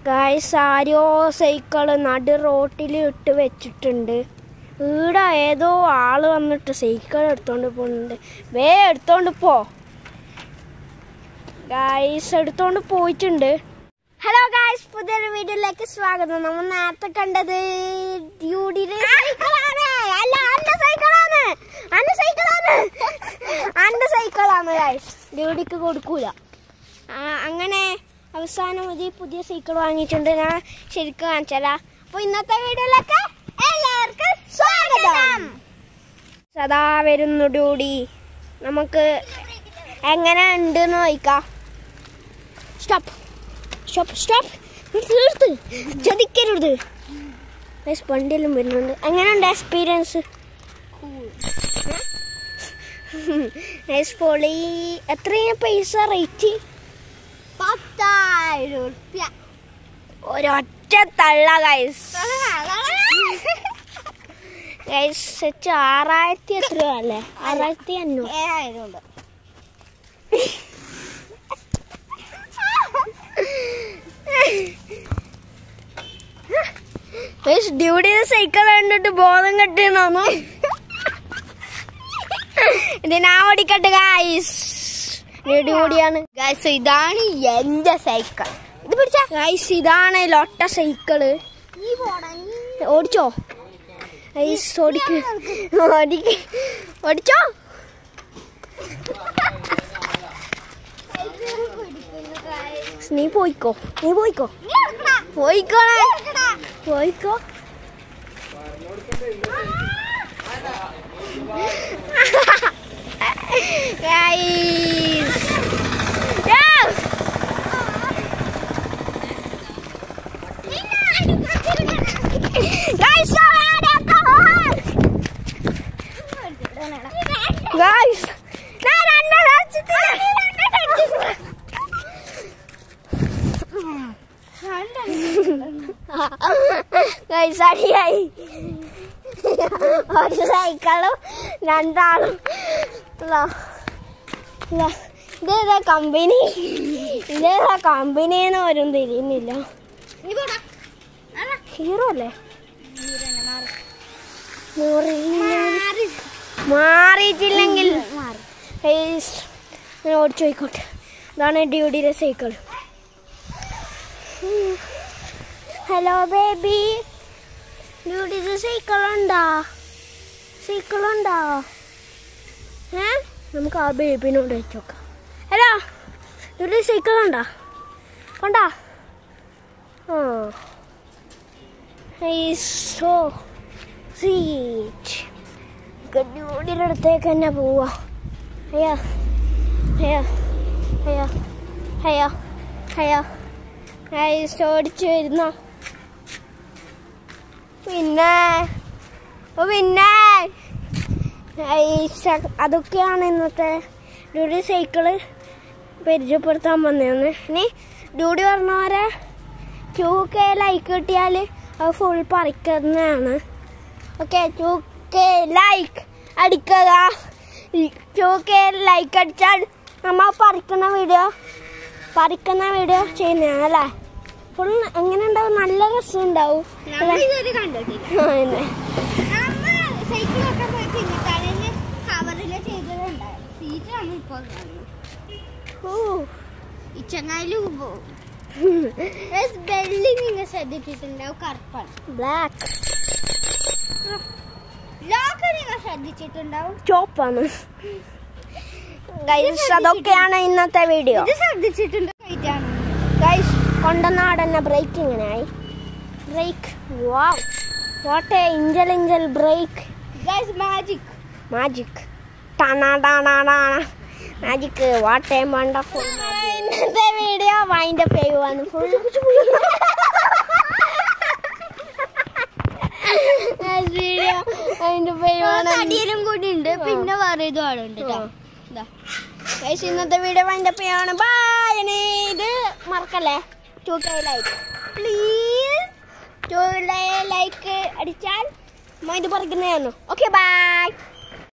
Guys ആരോ cycle നടു റോട്ടിൽ ഇട്ട് വെച്ചിട്ടുണ്ട് ഈടെ ഏതോ ആള് വന്നിട്ട് സൈക്കിൾ എടുത്തോണ്ട് പോകുന്നുണ്ട് വേ എടുത്തോണ്ട് പോ ഗായ്സ് എടുത്തോണ്ട് പോയിട്ടുണ്ട് ഹലോ ഗായ്സ് പുതിയൊരു വീഡിയോയിലേക്ക് സ്വാഗതം നമ്മൾ നേരത്തെ കണ്ടത് ഡ്യൂഡിയുടെ സൈക്കിളാണ് അല്ല അന്റെ സൈക്കിളാണ് അന്റെ സൈക്കിളാണ് അന്റെ സൈക്കിളാണ് ഗായ്സ് ഡ്യൂഡിക്ക് കൊടുക്കൂല ആ, അങ്ങനെ അവസാനം ഒരു പുതിയ സൈക്കിൾ വാങ്ങിയിട്ടുണ്ട് ഞാൻ ശരിക്കും കാണിച്ചാലാ അപ്പൊ ഇന്നത്തെ വീഡിയോയിലേക്ക് എല്ലാവർക്കും സ്വാഗതം സദാ വരുന്നു ഡ്യൂഡി നമുക്ക് എങ്ങനെ ഉണ്ട് എന്ന് നോക്കാം സ്റ്റോപ്പ് സ്റ്റോപ്പ് സ്റ്റോപ്പ് നിർത്ത് ചതിക്കരുത് ഗൈസ് വണ്ടിയെല്ലാം വരുന്നുണ്ട് എങ്ങനെയുണ്ട് എക്സ്പീരിയൻസ് ഗൈസ് പൊളി എത്രയാണ് പൈസ റേറ്റ് പത്തായിരം ഉറുപ്യ ഒരൊറ്റ തള്ള ഗൈസ് ഗൈസ് വെച്ച് ആറായിരത്തി എത്രയോ അല്ലേ ആറായിരത്തി അഞ്ഞൂറ് ഏഴായിരം ഉണ്ട് ഗൈസ് ഡ്യൂട്ടി സൈക്കിൾ കണ്ടിട്ട് ബോധം കെട്ടിയെന്നു ഇത് ഞാൻ ഓടിക്കട്ടെ ഗൈസ് ഡ്യൂട്ടിയാണ് ഗൈസ് ഇതാണ് എന്റെ സൈക്കിൾ ഇത് പിടിച്ച ഗൈസ് ഇതാണ് ലൊട്ട സൈക്കിള് ഈ പോടാ ഓടിച്ചോ ഗൈസ് ഓടിക്ക് ഓടിക്ക് ഓടിച്ചോ നീ പോയിക്കോ നീ പോയിക്കോ പോയിക്കോളെ പോയിക്കോ Guys. Yeah. Guys, Guys, ഞാൻ രണ്ടെണ്ണം അടിച്ചിട്ടില്ല. Guys, അടിയായി ഒരു സൈക്കിളും രണ്ടാളും ഇതാ. ഇതാ. ഇതേതാ കമ്പനി ഇതേതാ കമ്പനിന്ന് വരും തിരിയുന്നില്ല ഹീറോ അല്ലേ മാറിയിട്ടില്ലെങ്കിൽ ഏയ്സ്, ഞാൻ ഓടിച്ചു പോയിക്കോട്ടെ ഇതാണ് ഡ്യൂഡിയുടെ സൈക്കിൾ ഹലോ ബേബി ഡ്യൂഡിയുടെ സൈക്കിൾ ഉണ്ടോ സൈക്കിൾ ഉണ്ടോ ഏ നമുക്ക് ആ ബേബിനോട് വെച്ച് നോക്കാം ഹലോ ഡ്യൂഡി സൈക്കിൾ ഉണ്ടോ ഉണ്ടോ ആ സോ സ്വീറ്റ് ഡ്യൂഡിയുടെ അടുത്തേക്ക് തന്നെ പോവാ അയ്യോ അയ്യോ അയ്യോ അയ്യോ അയ്യോ ഗൈസ് ഓടിച്ചു വരുന്ന പിന്നെ ഓ പിന്നെ ഗൈസ്, അതൊക്കെയാണ് ഇന്നത്തെ ഡ്യൂഡി സൈക്കിള് പരിചയപ്പെടുത്താൻ വന്നതെന്ന് ഇനി ഡ്യൂഡി പറഞ്ഞവരെ ടു കെ ലൈക്ക് കിട്ടിയാൽ അത് ഫുൾ പറിക്കുന്നതാണ് ഓക്കെ ടു കെ ലൈക്ക് അടിക്കുക ടു കെ ലൈക്ക് അടിച്ചാൽ നമ്മൾ പറിക്കുന്ന വീഡിയോ പറിക്കുന്ന വീഡിയോ ചെയ്യുന്നതാണ് അല്ലേ ഫുൾ എങ്ങനെ ഉണ്ടാവും നല്ല രസം ഉണ്ടാവും അല്ലേ? ഇതൊരു കണ്ടിട്ടില്ല ആ, തന്നെ. നമ്മ സൈക്കിളൊക്കെ പോയി പിന്നെ തലേന്ന് കവറില് ചെയ്തതുണ്ടായി സീറ്റാണ് ഇപ്പൊ കാണുന്നത് ഓ. ഈ ചങ്ങായില് ബെല്ലി നിങ്ങൾ ശ്രദ്ധിച്ചിട്ടുണ്ടാവും കറുപ്പാണ് ബ്ലാക്ക് ലോക്ക് നിങ്ങൾ ശ്രദ്ധിച്ചിട്ടുണ്ടാവും ചോപ്പാണ് ഗൈസ് അതൊക്കെയാണ് ഇന്നത്തെ വീഡിയോ ഇത് ശ്രദ്ധിച്ചിട്ടുണ്ട് ആണ് ഗൈസ് കൊണ്ടനാടന്നെ ബ്രേക്ക് ഇങ്ങനെയായി ബ്രേക്ക് വാവ് വാട്ട് എ ഇഞ്ചൽ ഇഞ്ചൽ brake guys magic magic magic what a wonderful ഇന്നത്തെ വീഡിയോ വൈൻഡ് അപ്പ് ചെയ്യുവാണ് ഫുൾ വീഡിയോ വൈൻഡ് അപ്പ് ചെയ്യുവാണ് അടിയിലും കൂടി ഉണ്ട് പിന്നെ വേറെ ഇതും അവിടെ ഉണ്ട് ട്ടോ. ഇതാ. ഗൈസ് ഇന്നത്തെ വീഡിയോ വൈൻഡ് അപ്പ് ചെയ്യുവാണ് ബൈ ഇനി ഇത് മറക്കല്ലേ two K like please two like അടിച്ചാൽ മൈൻഡ് പറിക്കുന്നതാണ് ഓക്കെ ബൈ